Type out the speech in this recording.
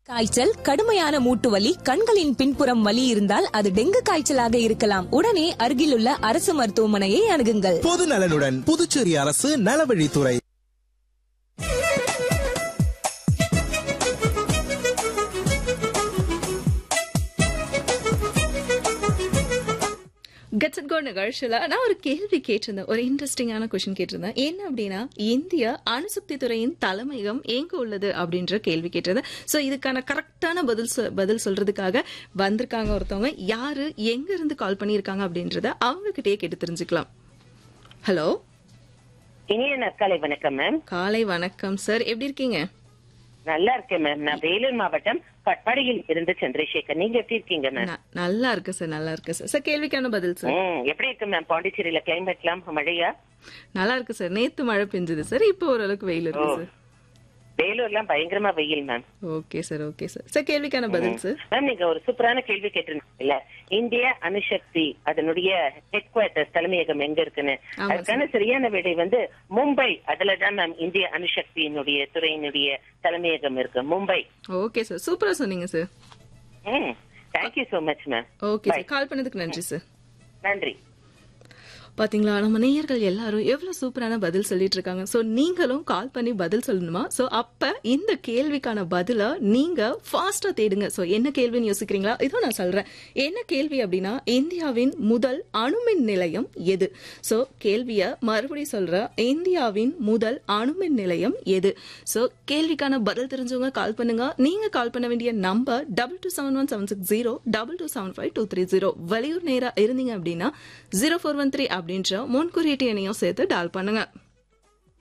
காய்ச்சல் கடுமையான மூட்டு வலி கண்களின் பின்புறம் வலி இருந்தால் அது டெங்கு காய்ச்சலாக இருக்கலாம் உடனே அருகிலுள்ள அரசு மருத்துவமனையை அணுகுங்கள் பொது நலனுடன் புதுச்சேரி அரசு நலவழித்துறை கட்ஸ் அண்ட் கோ நிகழ்ச்சியில் நான் ஒரு கேள்வி கேட்டிருந்தேன் ஒரு இன்ட்ரெஸ்டிங்கான கொஷின் கேட்டிருந்தேன் என்ன அப்படின்னா இந்திய அணுசக்தி துறையின் தலைமையகம் எங்க உள்ளது அப்படின்ற கேள்வி கேட்டிருந்தேன் ஸோ இதுக்கான கரெக்டான பதில் சொ- பதில் சொல்றதுக்காக வந்திருக்காங்க ஒருத்தவங்க யாரு எங்க இருந்து கால் பண்ணியிருக்காங்க அப்படின்றத அவங்க கிட்டயே கேட்டு தெரிஞ்சுக்கலாம் ஹலோ இனிய நற்காலை வணக்கம் மேம் காலை வணக்கம் சார் எப்படி இருக்கீங்க நல்லா இருக்கேன் மேம் நான் வேலூர் மாவட்டம் கட்பாடியில் இருந்து சந்திரசேகர் நீங்க எப்படி இருக்கீங்க மேம் ந- நல்லா இருக்கு சார் நல்லா இருக்கு சார் சார் கேள்விக்கான பதில் சார் ம், எப்படி இருக்கு மேம் பாண்டிச்சேரியில கிளைமேட்லாம் மழையா நல்லா இருக்கு சார் நேத்து மழை பெஞ்சது சார் இப்போ ஓரளவுக்கு வெயில் இருக்கு சார் வேலூர்லாம் பயங்கரமா வெயில் ma'am okay sir okay sir sir கேள்விக்கான பதில் சார் மேம் நீங்க ஒரு சூப்பரான கேள்வி கேட்டிருந்தீங்கல்ல இந்திய அணுசக்தி அதனுடைய ஹெட் குவார்டர்ஸ் தலைமையகம் எங்க இருக்குன்னு ஆமா அதுக்கான சரியான விடை வந்து மும்பை அதுலதான் மேம் இந்திய அணுசக்தியினுடைய துறையினுடைய தலைமையகம் இருக்கு மும்பை ஓகே சார் சூப்பரா சொன்னீங்க sir hmm thank you so much ma'am okay sir call பண்ணதுக்கு நன்றி சார் நன்றி பாத்தீங்களா நம்ம நேயர்கள் எல்லாரும் எவ்வளவு சூப்பரான பதில் சொல்லிட்டு இருக்காங்க சோ நீங்களும் கால் பண்ணி பதில் சொல்லணுமா சோ அப்ப இந்த கேள்விக்கான பதில நீங்க ஃபாஸ்டா தேடுங்க சோ என்ன கேள்வின்னு யோசிக்கிறீங்களா இதோ நான் சொல்றேன் என்ன கேள்வி அப்படின்னா இந்தியாவின் முதல் அணுமின் நிலையம் எது சோ கேள்விய மறுபடியும் சொல்றேன் இந்தியாவின் முதல் அணுமின் நிலையம் எது சோ கேள்விக்கான பதில் தெரிஞ்சவங்க கால் பண்ணுங்க நீங்க கால் பண்ண வேண்டிய number double two seven one seven six zero double two seven five two three zero வெளியூர் நேரா இருந்தீங்க அப்படின்னா ஜீரோ ஃபோர் ஒன் த்ரீ அப்படின்ற முன்குறியீட்டு எண்ணையும் சேர்த்து டால் பண்ணுங்க